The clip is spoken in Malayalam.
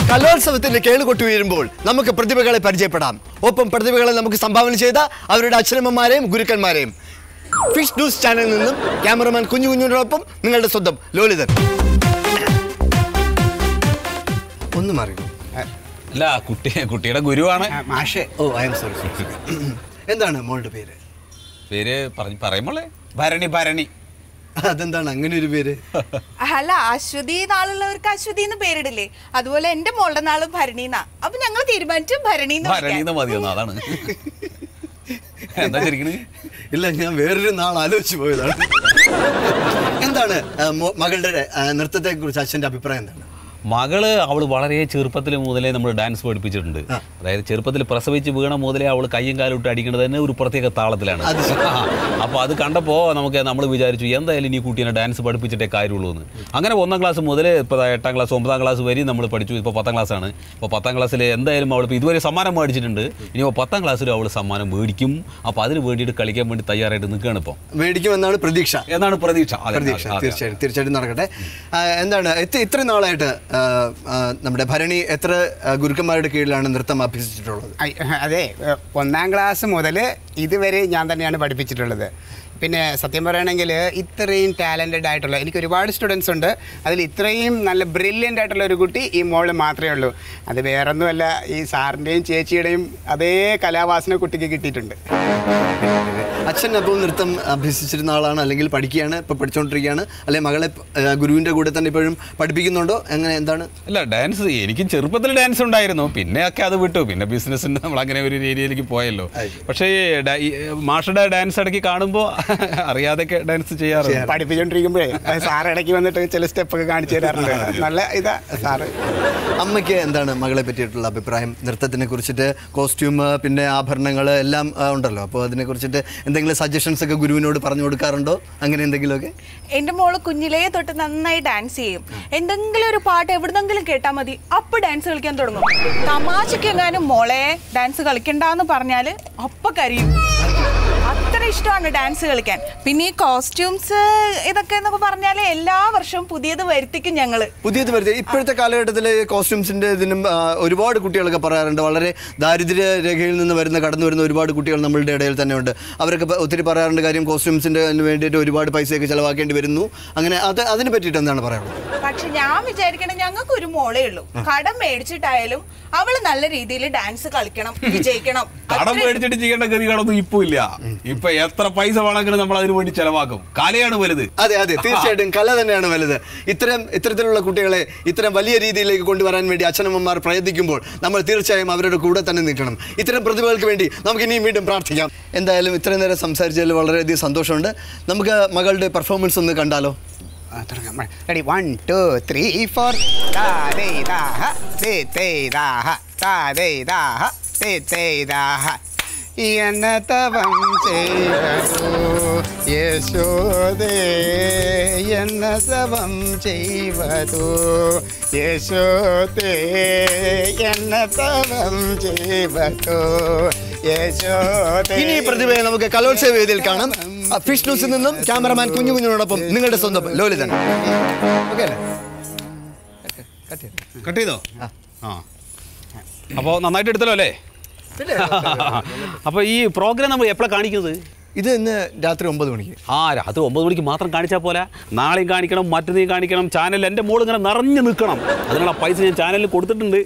കലോത്സവത്തിന്റെ കേളുകൊട്ടി ഉയരുമ്പോൾ നമുക്ക് പ്രതിഭകളെ പരിചയപ്പെടാം ഒപ്പം പ്രതിഭകളെ നമുക്ക് സംഭാവന ചെയ്ത അവരുടെ അച്ഛനമ്മമാരെയും ഗുരുക്കന്മാരെയും ഫിഷ് ന്യൂസ് ചാനലിൽ നിന്നും ക്യാമറമാൻ കുഞ്ഞു കുഞ്ഞിനോടൊപ്പം നിങ്ങളുടെ സ്വന്തം ലോലിതൻ ഒന്ന് മാറി അല്ല കുട്ടി കുട്ടിയുടെ ഗുരുവാണ് മാഷേ oh I am sorry sorry എന്താണ് മോളുടെ പേര് പേര് പറഞ്ഞു പറയുമ്പോളേ ഭരണി ഭരണി അതെന്താണ് അങ്ങനെ ഒരു പേര് അല്ല അശ്വതി നാളുള്ളവർക്ക് അശ്വതി എന്ന് പേരിടില്ലേ അതുപോലെ എന്റെ മോളുടെ നാള് ഭരണീന്നാ അപ്പൊ ഞങ്ങൾ തീരുമാനിച്ചു ഭരണീന്ന് ഭരണി എന്ന് മതിയൊന്നും അതാണ് എന്താ ശരിക്കണ് ഇല്ല ഞാൻ വേറൊരു നാൾ ആലോചിച്ച് പോയതാണ് എന്താണ് ആ, മോ- മകളുടെ നൃത്തത്തെ കുറിച്ച് അച്ഛൻ്റെ അഭിപ്രായം എന്താണ് മകള് അവൾ വളരെ ചെറുപ്പത്തിൽ മുതലേ നമ്മൾ ഡാൻസ് പഠിപ്പിച്ചിട്ടുണ്ട് അതായത് ചെറുപ്പത്തിൽ പ്രസവിച്ച് വീണ മുതലേ അവൾ കയ്യും കാലും ഇട്ട് അടിക്കുന്നത് തന്നെ ഒരു പ്രത്യേക താളത്തിലാണ് അപ്പോൾ അത് കണ്ടപ്പോൾ നമുക്ക് നമ്മൾ വിചാരിച്ചു എന്തായാലും ഇനി കുട്ടീനെ ഡാൻസ് പഠിപ്പിച്ചിട്ടേ കാര്യമുള്ളൂ എന്ന് അങ്ങനെ ഒന്നാം ക്ലാസ് മുതൽ ഇപ്പോൾ എട്ടാം ക്ലാസ് ഒമ്പതാം ക്ലാസ് വരെ നമ്മൾ പഠിച്ചു ഇപ്പോൾ പത്താം ക്ലാസ്സാണ് ഇപ്പോൾ പത്താം ക്ലാസ്സിൽ എന്തായാലും അവൾ ഇപ്പോൾ ഇതുവരെ സമ്മാനം മേടിച്ചിട്ടുണ്ട് ഇനിയിപ്പോൾ പത്താം ക്ലാസ്സിലും അവൾ സമ്മാനം മേടിക്കും അപ്പോൾ അതിന് വേണ്ടിയിട്ട് കളിക്കാൻ വേണ്ടി തയ്യാറായിട്ട് നിൽക്കുകയാണ് ഇപ്പോൾ മേടിക്കുമെന്നാണ് പ്രതീക്ഷ എന്നാണ് പ്രതീക്ഷ അതെ, പ്രതീക്ഷ അതെ, അതെ. തീർച്ചയായിട്ടും തീർച്ചയായിട്ടും നടക്കട്ടെ ആ, എന്താണ് ഇത്ര ഇത്രയും നാളായിട്ട് ആ, ആ, നമ്മുടെ ഭരണി എത്ര ആ, ഗുരുക്കന്മാരുടെ കീഴിലാണ് നൃത്തം അഭ്യസിച്ചിട്ടുള്ളത് ഐ, അതെ ഏ, ഒന്നാം ക്ലാസ് മുതൽ ഇതുവരെ ഞാൻ തന്നെയാണ് പഠിപ്പിച്ചിട്ടുള്ളത് പിന്നെ സത്യം പറയുകയാണെങ്കിൽ ഇത്രയും ടാലൻറ്റഡ് ആയിട്ടുള്ള എനിക്ക് ഒരുപാട് സ്റ്റുഡൻസ് ഉണ്ട് അതിൽ ഇത്രയും നല്ല ബ്രില്യൻ്റ് ആയിട്ടുള്ള ഒരു കുട്ടി ഈ മോള് മാത്രമേ ഉള്ളൂ അത് വേറൊന്നുമല്ല ഈ സാറിൻ്റെയും ചേച്ചിയുടെയും അതേ കലാവാസന കുട്ടിക്ക് കിട്ടിയിട്ടുണ്ട് അച്ഛൻ അപ്പോൾ നൃത്തം അഭ്യസിച്ചിരുന്ന ആളാണ് അല്ലെങ്കിൽ പഠിക്കുകയാണ് ഇപ്പോൾ പഠിച്ചുകൊണ്ടിരിക്കുകയാണ് അല്ലെങ്കിൽ മകളെ ആ, ഗുരുവിൻ്റെ കൂടെ തന്നെ ഇപ്പോഴും പഠിപ്പിക്കുന്നുണ്ടോ എങ്ങനെ എന്താണ് അല്ല ഡാൻസ് എനിക്കും ചെറുപ്പത്തിൽ ഡാൻസ് ഉണ്ടായിരുന്നു പിന്നെ ഒക്കെ അത് വിട്ടു പിന്നെ ബിസിനസ്സിന് നമ്മൾ അങ്ങനെ ഒരു ഏരിയയിലേക്ക് പോയല്ലോ പക്ഷേ ഈ ഡാ- ഈ മാഷയുടെ ഡാൻസ് ഇടയ്ക്ക് കാണുമ്പോൾ അറിയാതെയൊക്കെ ഡാൻസ് ചെയ്യാറുണ്ട് പഠിപ്പിച്ചുകൊണ്ടിരിക്കുമ്പോഴേ സാർ ഇടയ്ക്ക് വന്നിട്ട് ചില സ്റ്റെപ്പൊക്കെ കാണിച്ചു തരാറുണ്ട് നല്ല ഇതാ സാറ് അമ്മയ്ക്ക് എന്താണ് മകളെ പറ്റിയിട്ടുള്ള അഭിപ്രായം നൃത്തത്തിനെ കുറിച്ചിട്ട് കോസ്റ്റ്യൂം പിന്നെ ആഭരണങ്ങൾ എല്ലാം ആ, ഉണ്ടല്ലോ അപ്പോൾ അതിനെ കുറിച്ചിട്ട് എന്തെങ്കിലും സജഷൻസ് ഒക്കെ ഗുരുവിനോട് പറഞ്ഞു കൊടുക്കാറുണ്ടോ അങ്ങനെ എന്തെങ്കിലുമൊക്കെ എന്റെ മോള് കുഞ്ഞിലേ തൊട്ട് നന്നായി ഡാൻസ് ചെയ്യും എന്തെങ്കിലും ഒരു പാട്ട് എവിടുന്നെങ്കിലും കേട്ടാൽ മതി അപ്പൊ ഡാൻസ് കളിക്കാൻ തുടങ്ങും തമാശക്ക് എങ്ങാനും മോളെ ഡാൻസ് കളിക്കണ്ടെന്ന് പറഞ്ഞാല് അപ്പൊ കരയും അത്ര ഇഷ്ടമാണ് ഡാൻസ് കളിക്കാൻ പിന്നെ ഈ കോസ്റ്റ്യൂംസ് ഇതൊക്കെ എന്നൊക്കെ പറഞ്ഞാല് എല്ലാ വർഷവും പുതിയത് വരുത്തിക്കും ഞങ്ങള് പുതിയത് വരുത്തി ഇപ്പോഴത്തെ കാലഘട്ടത്തിൽ കോസ്റ്റ്യൂംസിൻ്റെ ഇതിനും ആ, ഒരുപാട് കുട്ടികളൊക്കെ പറയാറുണ്ട് വളരെ ദാരിദ്ര്യ രേഖയിൽ നിന്ന് വരുന്ന കടന്നു വരുന്ന ഒരുപാട് കുട്ടികൾ നമ്മളുടെ ഇടയിൽ തന്നെ ഉണ്ട് അവരൊക്കെ പ- ഒത്തിരി പറയാറുണ്ട് കാര്യം കോസ്റ്റ്യൂംസിൻ്റെ വേണ്ടിയിട്ട് ഒരുപാട് പൈസയൊക്കെ ചിലവാക്കേണ്ടി വരുന്നു അങ്ങനെ അത് അതിനെ പറ്റിയിട്ട് എന്താണ് പറയാനുള്ളത് പക്ഷെ ഞാൻ വിചാരിക്കണേ ഞങ്ങൾക്ക് ഒരു മോളേ ഉള്ളൂ കടം മേടിച്ചിട്ടായാലും അവള് നല്ല രീതിയിൽ ഡാൻസ് കളിക്കണം വിജയിക്കണം കടം അത്രേ- മേടിച്ചിട്ട് ചെയ്യേണ്ട ഗതികളൊന്നും ഇപ്പൊ ഇല്ല ഇപ്പൊ എത്ര പൈസ വേണമെങ്കിലും നമ്മൾ അതിന് വേണ്ടി ചെലവാക്കും കലയാണ് വലുത് അതെ അതെ തീർച്ചയായിട്ടും കല തന്നെയാണ് വലുത് ഇത്തരം ഇത്തരത്തിലുള്ള കുട്ടികളെ ഇത്തരം വലിയ രീതിയിലേക്ക് കൊണ്ടുവരാൻ വേണ്ടി അച്ഛനമ്മമാർ പ്രയത്നിക്കുമ്പോൾ നമ്മൾ തീർച്ചയായും അവരുടെ കൂടെ തന്നെ നിൽക്കണം ഇത്തരം പ്രതിഭകൾക്ക് വേണ്ടി നമുക്ക് ഇനിയും വീണ്ടും പ്രാർത്ഥിക്കാം എന്തായാലും ഇത്രയും നേരം സംസാരിച്ചതിൽ വളരെയധികം സന്തോഷമുണ്ട് നമുക്ക് മകളുടെ പെർഫോമൻസ് ഒന്ന് കണ്ടാലോ ready one two three four താരേതാഹ തേതേതാഹ താരേതാഹ തേതേതാഹ എന്നതവം ചെയ്വതു യശോദേ എന്നതവം ചെയ്വതു യശോദേ എന്നതവം ചെയ്വതു യശോദേ ഇനി ഈ പ്രതിഭയെ നമുക്ക് കലോത്സവ വേദിയിൽ കാണാം ആ, ഫിഷ് ന്യൂസിൽ നിന്നും ക്യാമറമാൻ കുഞ്ഞു കുഞ്ഞിനോടൊപ്പം നിങ്ങളുടെ സ്വന്തം ലോലിതൻ ഓക്കെ അല്ലേ കട്ട് ചെയ്തോ ആ അപ്പോൾ നന്നായിട്ട് എടുത്തല്ലോ അല്ലേ അപ്പോൾ ഈ പ്രോഗ്രാം നമ്മൾ എപ്പോഴാണ് കാണിക്കുന്നത് ഇത് ഇന്ന് രാത്രി ഒമ്പത് മണിക്ക് ആ രാത്രി ഒമ്പത് മണിക്ക് മാത്രം കാണിച്ചാൽ പോരാ നാളെയും കാണിക്കണം മറ്റന്നേയും കാണിക്കണം ചാനൽ എൻ്റെ മോൾ ഇങ്ങനെ നിറഞ്ഞു നിൽക്കണം അതിനുള്ള പൈസ ഞാൻ ചാനലിൽ കൊടുത്തിട്ടുണ്ട്